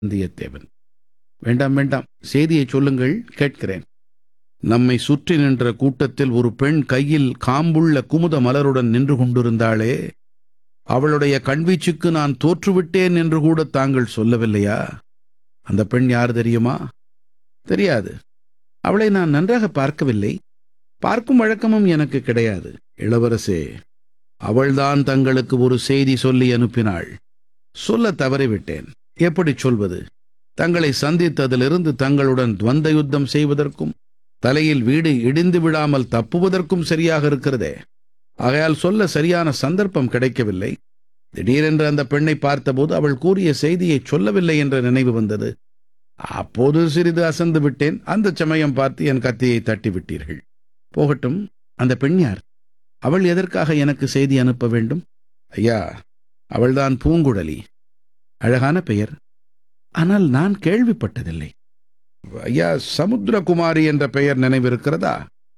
வந்தியத்தேவன் வேண்டாம் வேண்டாம் செய்தியை சொல்லுங்கள் கேட்கிறேன் நம்மை சுற்றி நின்ற கூட்டத்தில் ஒரு பெண் கையில் காம்புள்ள குமுத மலருடன் நின்று கொண்டிருந்தாளே அவளுடைய கண்வீச்சுக்கு நான் தோற்றுவிட்டேன் என்று கூட தாங்கள் சொல்லவில்லையா அந்த பெண் யார் தெரியுமா தெரியாது அவளை நான் நன்றாக பார்க்கவில்லை பார்க்கும் வழக்கமும் எனக்கு கிடையாது இளவரசே அவள்தான் தங்களுக்கு ஒரு செய்தி சொல்லி அனுப்பினாள் சொல்ல தவறிவிட்டேன் எப்படி சொல்வது தங்களை சந்தித்ததிலிருந்து தங்களுடன் துவந்த யுத்தம் செய்வதற்கும் தலையில் வீடு இடிந்து விடாமல் தப்புவதற்கும் சரியாக இருக்கிறதே ஆகையால் சொல்ல சரியான சந்தர்ப்பம் கிடைக்கவில்லை திடீரென்று அந்த பெண்ணை பார்த்தபோது அவள் கூறிய செய்தியை சொல்லவில்லை என்ற நினைவு வந்தது அப்போது சிறிது அசந்து விட்டேன் அந்த சமயம் பார்த்து என் கத்தியை தட்டி விட்டீர்கள் போகட்டும் அந்த பெண் யார் அவள் எதற்காக எனக்கு செய்தி அனுப்ப வேண்டும் ஐயா அவள்தான் பூங்குழலி அழகான பெயர் ஆனால் நான் கேள்விப்பட்டதில்லை ஐயா சமுத்திரகுமாரி என்ற பெயர் நினைவிருக்கிறதா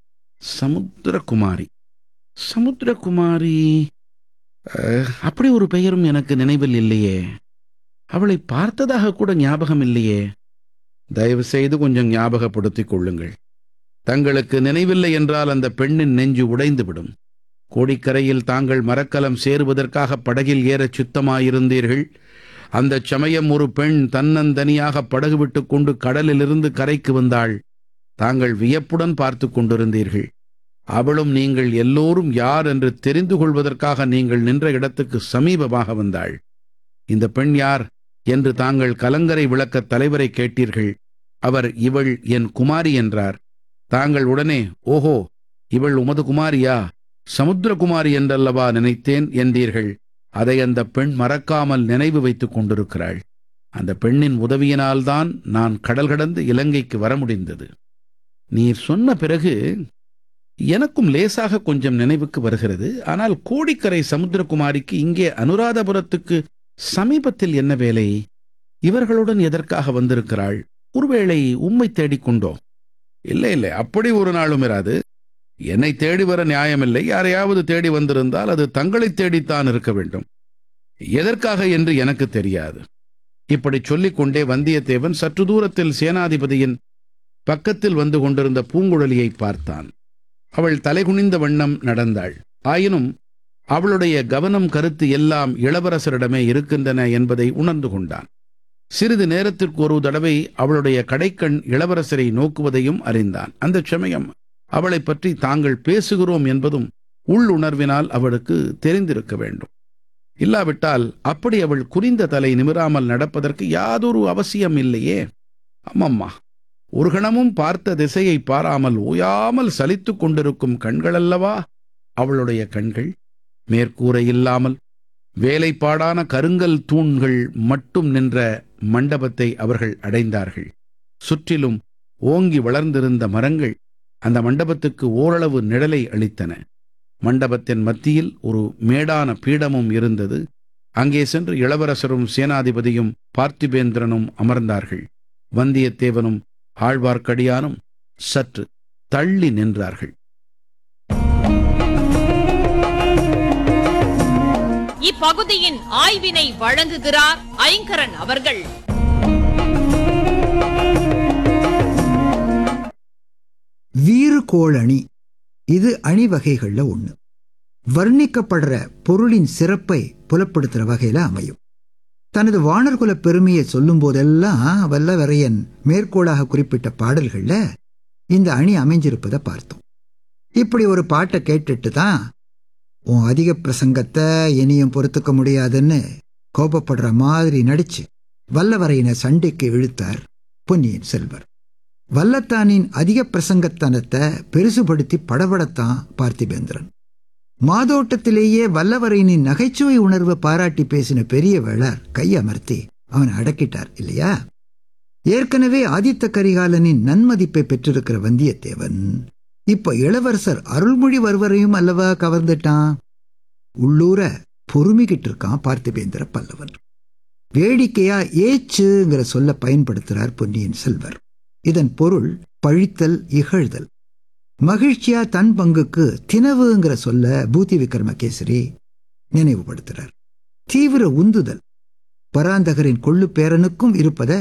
சமுத்திரகுமாரி சமுத்திரகுமாரி அஹ், அப்படி ஒரு பெயரும் எனக்கு நினைவில் இல்லையே அவளை பார்த்ததாக கூட ஞாபகம் இல்லையே தயவு செய்து கொஞ்சம் ஞாபகப்படுத்திக் கொள்ளுங்கள் தங்களுக்கு நினைவில்லை என்றால் அந்த பெண்ணின் நெஞ்சு உடைந்துவிடும் கோடிக்கரையில் தாங்கள் மரக்கலம் சேருவதற்காக படகில் ஏறச் சுத்தமாயிருந்தீர்கள் அந்தச் சமயம் ஒரு பெண் தன்னந்தனியாக படகு விட்டுக் கொண்டு கடலிலிருந்து கரைக்கு வந்தாள் தாங்கள் வியப்புடன் பார்த்து கொண்டிருந்தீர்கள் அவளும் நீங்கள் எல்லோரும் யார் என்று தெரிந்து கொள்வதற்காக நீங்கள் நின்ற இடத்துக்கு சமீபமாக வந்தாள் இந்த பெண் யார் என்று தாங்கள் கலங்கரை விளக்கத் தலைவரை கேட்டீர்கள் அவர் இவள் என் குமாரி என்றார் தாங்கள் உடனே ஓஹோ இவள் உமது குமாரியா சமுத்திரகுமாரி என்றல்லவா நினைத்தேன் என்றீர்கள் அதை அந்த பெண் மறக்காமல் நினைவு வைத்துக் கொண்டிருக்கிறாள் அந்த பெண்ணின் உதவியினால்தான் நான் கடல் கடந்து இலங்கைக்கு வர முடிந்தது நீர் சொன்ன பிறகு எனக்கும் லேசாக கொஞ்சம் நினைவுக்கு வருகிறது ஆனால் கோடிக்கரை சமுத்திரகுமாரிக்கு இங்கே அனுராதபுரத்துக்கு சமீபத்தில் என்ன வேலை இவர்களுடன் எதற்காக வந்திருக்கிறாள் ஒருவேளை உம்மை தேடிக்கொண்டோ இல்லை இல்லை அப்படி ஒரு நாளும் இராது என்னை தேடி வர நியாயமில்லை யாரையாவது தேடி வந்திருந்தால் அது தங்களை தேடித்தான் இருக்க வேண்டும் எதற்காக என்று எனக்கு தெரியாது இப்படி சொல்லிக் கொண்டே வந்தியத்தேவன் சற்று தூரத்தில் சேனாதிபதியின் பக்கத்தில் வந்து கொண்டிருந்த பூங்குழலியை பார்த்தான் அவள் தலைகுனிந்த வண்ணம் நடந்தாள் ஆயினும் அவளுடைய கவனம் கருத்து எல்லாம் இளவரசரிடமே இருக்கின்றன என்பதை உணர்ந்து கொண்டான் சிறிது நேரத்திற்கு ஒரு தடவை அவளுடைய கடைக்கண் இளவரசரை நோக்குவதையும் அறிந்தான் அந்த சமயம் அவளைப் பற்றி தாங்கள் பேசுகிறோம் என்பதும் உள்ளுணர்வினால் அவளுக்கு தெரிந்திருக்க வேண்டும் இல்லாவிட்டால் அப்படி அவள் குறிந்த தலை நிமிராமல் நடப்பதற்கு யாதொரு அவசியம் இல்லையே அம்மம்மா ஒரு கணமும் பார்த்த திசையை பாராமல் ஓயாமல் சலித்துக் கொண்டிருக்கும் கண்களல்லவா அவளுடைய கண்கள் மேற்கூரை இல்லாமல் வேலைப்பாடான கருங்கல் தூண்கள் மட்டும் நின்ற மண்டபத்தை அவர்கள் அடைந்தார்கள் சுற்றிலும் ஓங்கி வளர்ந்திருந்த மரங்கள் அந்த மண்டபத்துக்கு ஓரளவு நிழலை அளித்தன மண்டபத்தின் மத்தியில் ஒரு மேடான பீடமும் இருந்தது அங்கே சென்று இளவரசரும் சேனாதிபதியும் பார்த்திபேந்திரனும் அமர்ந்தார்கள் வந்தியத்தேவனும் ஆழ்வார்க்கடியானும் சற்று தள்ளி நின்றார்கள் இப்பகுதியின் ஆய்வினை வழங்குகிறார் ஐங்கரன் அவர்கள் வீறுகோள் அணி இது அணி வகைகள்ல ஒண்ணு வர்ணிக்கப்படுற பொருளின் சிறப்பை புலப்படுத்துற வகையில அமையும் தனது வானர்குல பெருமையை சொல்லும் போதெல்லாம் வல்லவரையன் மேற்கோளாக குறிப்பிட்ட பாடல்கள்ல இந்த அணி அமைஞ்சிருப்பதை பார்த்தோம் இப்படி ஒரு பாட்டை கேட்டுட்டு தான் உன் அதிக பிரசங்கத்தை இனியும் பொறுத்துக்க முடியாதுன்னு கோபப்படுற மாதிரி நடிச்சு வல்லவரையனை சண்டைக்கு இழுத்தார் பொன்னியின் செல்வர் வல்லத்தானின் அதிக பிரசங்கத்தனத்தை பெருசுபடுத்தி படபடத்தான் பார்த்திபேந்திரன் மாதோட்டத்திலேயே வல்லவரையனின் நகைச்சுவை உணர்வை பாராட்டி பேசின பெரிய வேளார் கையமர்த்தி அவனை அடக்கிட்டார் இல்லையா ஏற்கனவே ஆதித்த கரிகாலனின் நன்மதிப்பை பெற்றிருக்கிற வந்தியத்தேவன் இப்ப இளவரசர் அருள்மொழிவர்வரையும் அல்லவா கவர்ந்துட்டான் உள்ளூர பொறுமிக்கிட்டு இருக்கான் பார்த்திபேந்திர பல்லவன் வேடிக்கையா ஏச்சுங்கிற சொல்ல பயன்படுத்துறார் பொன்னியின் செல்வர் இதன் பொருள் பழித்தல் இகழ்தல் மகிழ்ச்சியா தன் பங்குக்கு தினவுங்கிற சொல்ல பூதி விக்ரமகேசரி நினைவுபடுத்துறார் தீவிர உந்துதல் பராந்தகரின் கொள்ளு பேரனுக்கும் இருப்பதை